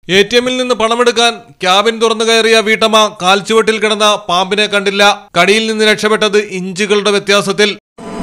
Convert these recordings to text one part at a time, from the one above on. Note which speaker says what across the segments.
Speaker 1: A T എമ്മിൽ നിന്ന് പണമെടുക്കാൻ cabin തുറന്നു കയറിയ വീട്ടമ്മ കാൽച്ചുവട്ടിൽ കിടന്ന പാമ്പിനെ കണ്ടില്ല കടിയിൽ നിന്ന് രക്ഷപ്പെട്ടത് ഇഞ്ചുകളുടെ വ്യത്യാസത്തിൽ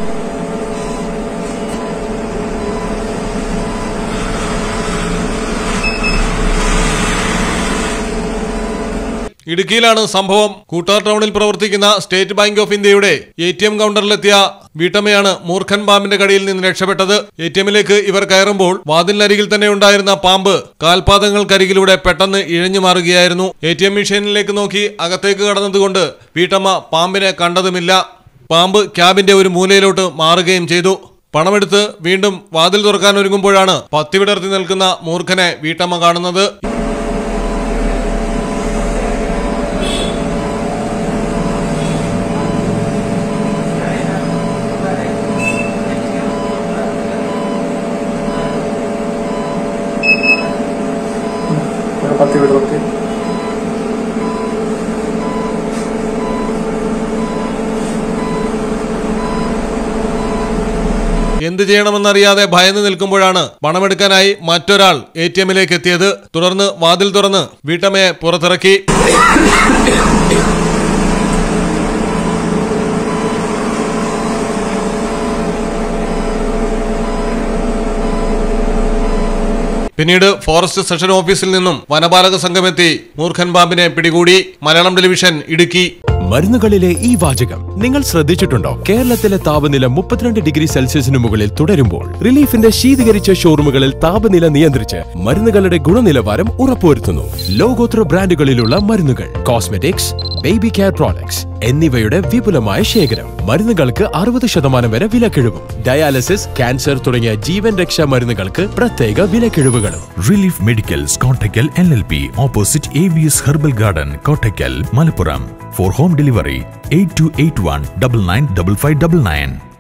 Speaker 1: ഇടുക്കിയിലാണ് സംഭവം കൂട്ടാർ ടൗണിൽ പ്രവർത്തിക്കുന്ന സ്റ്റേറ്റ് ബാങ്ക് ഓഫ് ഇന്ത്യയുടെ എ ടി എം കൗണ്ടറിലെത്തിയ വീട്ടമ്മയാണ് മൂർഖൻ പാമ്പിന്റെ കടിയിൽ നിന്ന് രക്ഷപ്പെട്ടത് എ ടി എമ്മിലേക്ക് ഇവർ കയറുമ്പോൾ വാതിലിനരികിൽ തന്നെ ഉണ്ടായിരുന്ന പാമ്പ് കാൽപാദങ്ങൾക്കരികിലൂടെ പെട്ടെന്ന് ഇഴഞ്ഞു മാറുകയായിരുന്നു എ ടി എം മെഷീനിലേക്ക് നോക്കി അകത്തേക്ക് കടന്നതുകൊണ്ട് വീട്ടമ്മ പാമ്പിനെ കണ്ടതുമില്ല പാമ്പ് ക്യാബിന്റെ ഒരു മൂലയിലോട്ട് മാറുകയും ചെയ്തു പണമെടുത്ത് വീണ്ടും വാതിൽ തുറക്കാൻ ഒരുങ്ങുമ്പോഴാണ് പത്തി വിടർത്തി നിൽക്കുന്ന മൂർഖനെ വീട്ടമ്മ കാണുന്നത്
Speaker 2: ഒരു പത്ത് വിടർത്തി
Speaker 1: എന്ത് ചെയ്യണമെന്നറിയാതെ ഭയന്ന് നിൽക്കുമ്പോഴാണ് പണമെടുക്കാനായി മറ്റൊരാൾ എ ടി എമ്മിലേക്ക് എത്തിയത് തുടർന്ന് വാതിൽ തുറന്ന് വീട്ടമ്മയെ പുറത്തിറക്കി പിന്നീട് ഫോറസ്റ്റ് സെഷൻ ഓഫീസിൽ നിന്നും വനപാലക സംഘമെത്തി മൂർഖൻ പാമ്പിനെ പിടികൂടി മലയാളം ടെലിവിഷൻ ഇടുക്കി
Speaker 3: മരുന്നുകളിലെ ഈ വാചകം നിങ്ങൾ ശ്രദ്ധിച്ചിട്ടുണ്ടോ കേരളത്തിലെ താപനില മുപ്പത്തിരണ്ട് ഡിഗ്രി സെൽഷ്യസിന് മുകളിൽ തുടരുമ്പോൾ റിലീഫിന്റെ ശീതീകരിച്ച ഷോറൂമുകളിൽ താപനില നിയന്ത്രിച്ച് മരുന്നുകളുടെ ഗുണനിലവാരം ഉറപ്പുവരുത്തുന്നു ലോകോത്തര ബ്രാൻഡുകളിലുള്ള മരുന്നുകൾ കോസ്മെറ്റിക്സ് ബേബി കെയർ പ്രോഡക്ട്സ് എന്നിവയുടെ വിപുലമായ ശേഖരം മരുന്നുകൾക്ക് അറുപത് ശതമാനം വരെ വിലക്കിഴിവും ഡയാലിസിസ് ക്യാൻസർ തുടങ്ങിയ ജീവൻ രക്ഷാ മരുന്നുകൾക്ക് പ്രത്യേക വിലക്കിഴിവുകളും
Speaker 4: relief medicals Kottakkal L L P opposite A V S herbal garden Kottakkal Malappuram for home delivery eight two eight one double nine double five double nine